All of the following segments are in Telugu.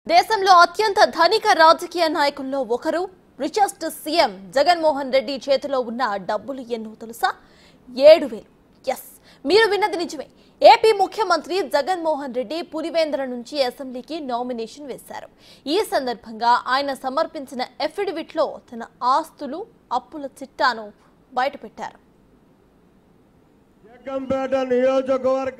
దేశంలో అత్యంత ధనిక రాజకీయ నాయకుల్లో ఒకరు రిచెస్ట్ సీఎం జగన్మోహన్ రెడ్డి చేతిలో ఉన్న డబ్బులు ఎన్నో తెలుసా ఏడు వేలు ఎస్ మీరు విన్నది నిజమే ఏపీ ముఖ్యమంత్రి జగన్మోహన్ రెడ్డి పులివేంద్ర నుంచి అసెంబ్లీకి నామినేషన్ వేశారు ఈ సందర్భంగా ఆయన సమర్పించిన ఎఫిడవిట్లో తన ఆస్తులు అప్పుల చిట్టాను బయటపెట్టారు జగ్గంపేట నియోజకవర్గ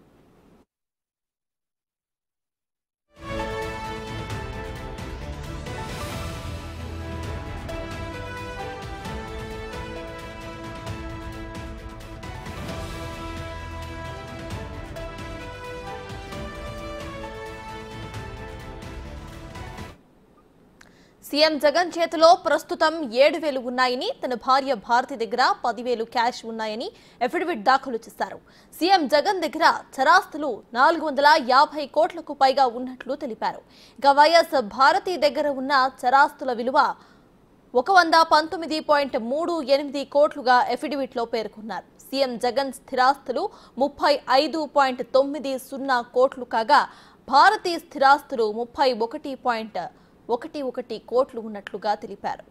సీఎం జగన్ చేతిలో ప్రస్తుతం ఏడు వేలు ఉన్నాయని తన భార్య భారతి దగ్గర పదివేలు క్యాష్ ఉన్నాయని అఫిడవిట్ దాఖలు చేశారు సీఎం జగన్ దగ్గర చరాస్తులు నాలుగు వందల యాభై కోట్లకు పైగా ఉన్నట్లు తెలిపారు ఇక వైఎస్ భారతి దగ్గర ఉన్న చరాస్తుల విలువ ఒక వంద పంతొమ్మిది పాయింట్ మూడు ఎనిమిది కోట్లుగా ఎఫిడవిట్లో పేర్కొన్నారు సీఎం జగన్ స్థిరాస్తులు ముప్పై ఐదు పాయింట్ తొమ్మిది సున్నా కోట్లు కాగా భారతీ స్థిరాస్తులు ముప్పై ఒకటి పాయింట్ ఒకటి ఒకటి కోట్లు ఉన్నట్లుగా తెలిపారు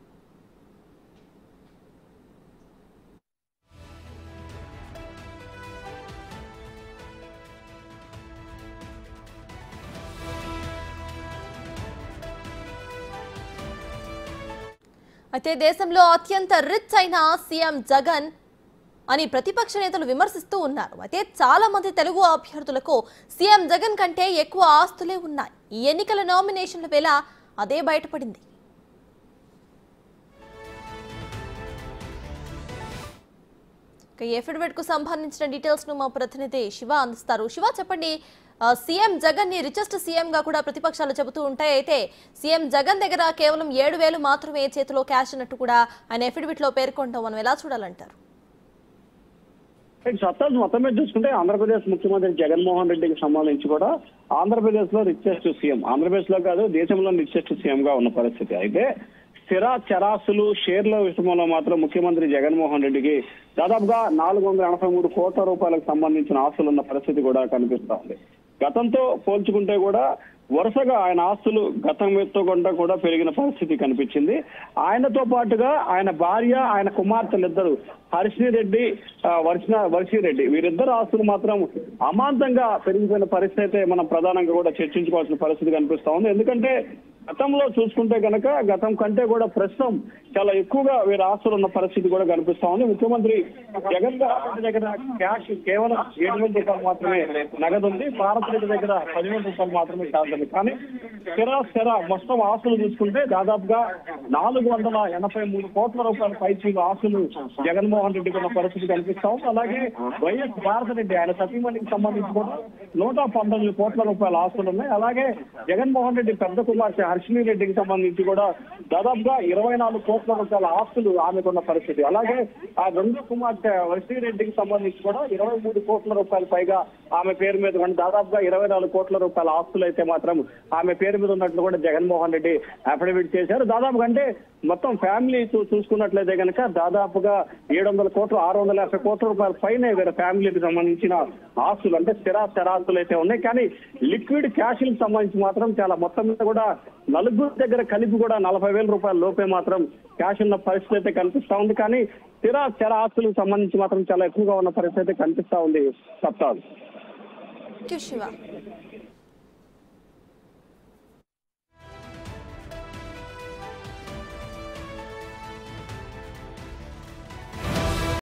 అయితే దేశంలో అత్యంత రిచ్ అయిన సీఎం జగన్ అని ప్రతిపక్ష నేతలు విమర్శిస్తూ ఉన్నారు అయితే చాలా మంది తెలుగు అభ్యర్థులకు సీఎం జగన్ కంటే ఎక్కువ ఆస్తులే ఉన్నాయి ఈ ఎన్నికల నామినేషన్ల వేళ అదే బయటపడింది ఇక ఎఫిడవిట్ కు సంబంధించిన డీటెయిల్స్ ను మా ప్రతినిధి శివ అందిస్తారు శివ చెప్పండి ఆ, సీఎం జగన్ ని రిచెస్ట్ సీఎం గా కూడా ప్రతిపక్షాలు చెబుతూ ఉంటాయి అయితే సీఎం జగన్ దగ్గర కేవలం ఏడు వేలు మాత్రమే చేతిలో క్యాష్ ఉన్నట్టు కూడా ఆయన ఎఫిడవిట్ లో పేర్కొంటాం మనం ఎలా చూడాలంటారు సత్తాజ్ మొత్తం మీద చూసుకుంటే ఆంధ్రప్రదేశ్ ముఖ్యమంత్రి జగన్మోహన్ రెడ్డికి సంబంధించి కూడా ఆంధ్రప్రదేశ్ లో రిచెస్ట్ సీఎం ఆంధ్రప్రదేశ్ లో కాదు దేశంలో రిచెస్ట్ సీఎం గా ఉన్న పరిస్థితి అయితే స్థిర చరాస్తులు షేర్ల విషయంలో మాత్రం ముఖ్యమంత్రి జగన్మోహన్ రెడ్డికి దాదాపుగా నాలుగు వందల ఎనభై మూడు కోట్ల రూపాయలకు సంబంధించిన ఆస్తులు ఉన్న పరిస్థితి కూడా కనిపిస్తా ఉంది గతంతో పోల్చుకుంటే కూడా వరుసగా ఆయన ఆస్తులు గతం కొంట కూడా పెరిగిన పరిస్థితి కనిపించింది ఆయనతో పాటుగా ఆయన భార్య ఆయన కుమార్తెలిద్దరు హర్షిని రెడ్డి ఆ, వర్షిన వర్షి రెడ్డి వీరిద్దరు ఆస్తులు మాత్రం అమాంతంగా పెరిగిపోయిన పరిస్థితి అయితే మనం ప్రధానంగా కూడా చర్చించుకోవాల్సిన పరిస్థితి కనిపిస్తా ఉంది ఎందుకంటే గతంలో చూసుకుంటే కనుక గతం కంటే కూడా ప్రస్తుతం చాలా ఎక్కువగా వీరి ఆస్తులు ఉన్న పరిస్థితి కూడా కనిపిస్తా ఉంది ముఖ్యమంత్రి జగన్ గారి దగ్గర క్యాష్ కేవలం ఏడు వేల రూపాయలు మాత్రమే నగదు ఉంది భారత్ రెడ్డి దగ్గర పదివేల రూపాయలు మాత్రమే క్యాష్ ఉంది కానీ స్థిర స్థిర మొత్తం ఆస్తులు చూసుకుంటే దాదాపుగా నాలుగు వందల ఎనభై మూడు కోట్ల రూపాయల పైచీలు ఆస్తులు జగన్మోహన్ రెడ్డికి ఉన్న పరిస్థితి కనిపిస్తా ఉంది అలాగే వైఎస్ భారత రెడ్డి ఆయన సతీమణికి సంబంధించి కూడా నూట పంతొమ్మిది కోట్ల రూపాయల ఆస్తులు ఉన్నాయి అలాగే జగన్మోహన్ రెడ్డి పెద్ద కుమార్తె హర్షిని రెడ్డికి సంబంధించి కూడా దాదాపుగా ఇరవై నాలుగు కోట్ల రూపాయల ఆస్తులు ఆమెకున్న పరిస్థితి అలాగే ఆ రెండు కుమార్తె వర్షి రెడ్డికి సంబంధించి కూడా ఇరవై మూడు కోట్ల రూపాయల పైగా ఆమె పేరు మీద ఉన్న దాదాపుగా ఇరవై నాలుగు కోట్ల రూపాయల ఆస్తులు అయితే మాత్రం ఆమె పేరు మీద ఉన్నట్లు కూడా జగన్మోహన్ రెడ్డి అఫిడవిట్ చేశారు దాదాపుగా అంటే మొత్తం ఫ్యామిలీ చూ- చూసుకున్నట్లయితే కనుక దాదాపుగా ఏడు వందల కోట్లు ఆరు వందల యాభై కోట్ల రూపాయల పైన వీరి ఫ్యామిలీకి సంబంధించిన ఆస్తులు అంటే స్థిర స్థిరాస్తులు అయితే ఉన్నాయి కానీ లిక్విడ్ క్యాష్లకు సంబంధించి మాత్రం చాలా మొత్తం మీద కూడా నలుగురు దగ్గర కలిపి కూడా నలభై వేల రూపాయల లోపే మాత్రం క్యాష్ ఉన్న పరిస్థితి అయితే కనిపిస్తా ఉంది కానీ స్థిర స్థిర ఆస్తులకు సంబంధించి మాత్రం చాలా ఎక్కువగా ఉన్న పరిస్థితి అయితే కనిపిస్తా ఉంది సప్తాలు థ్యాంక్ యూ శివ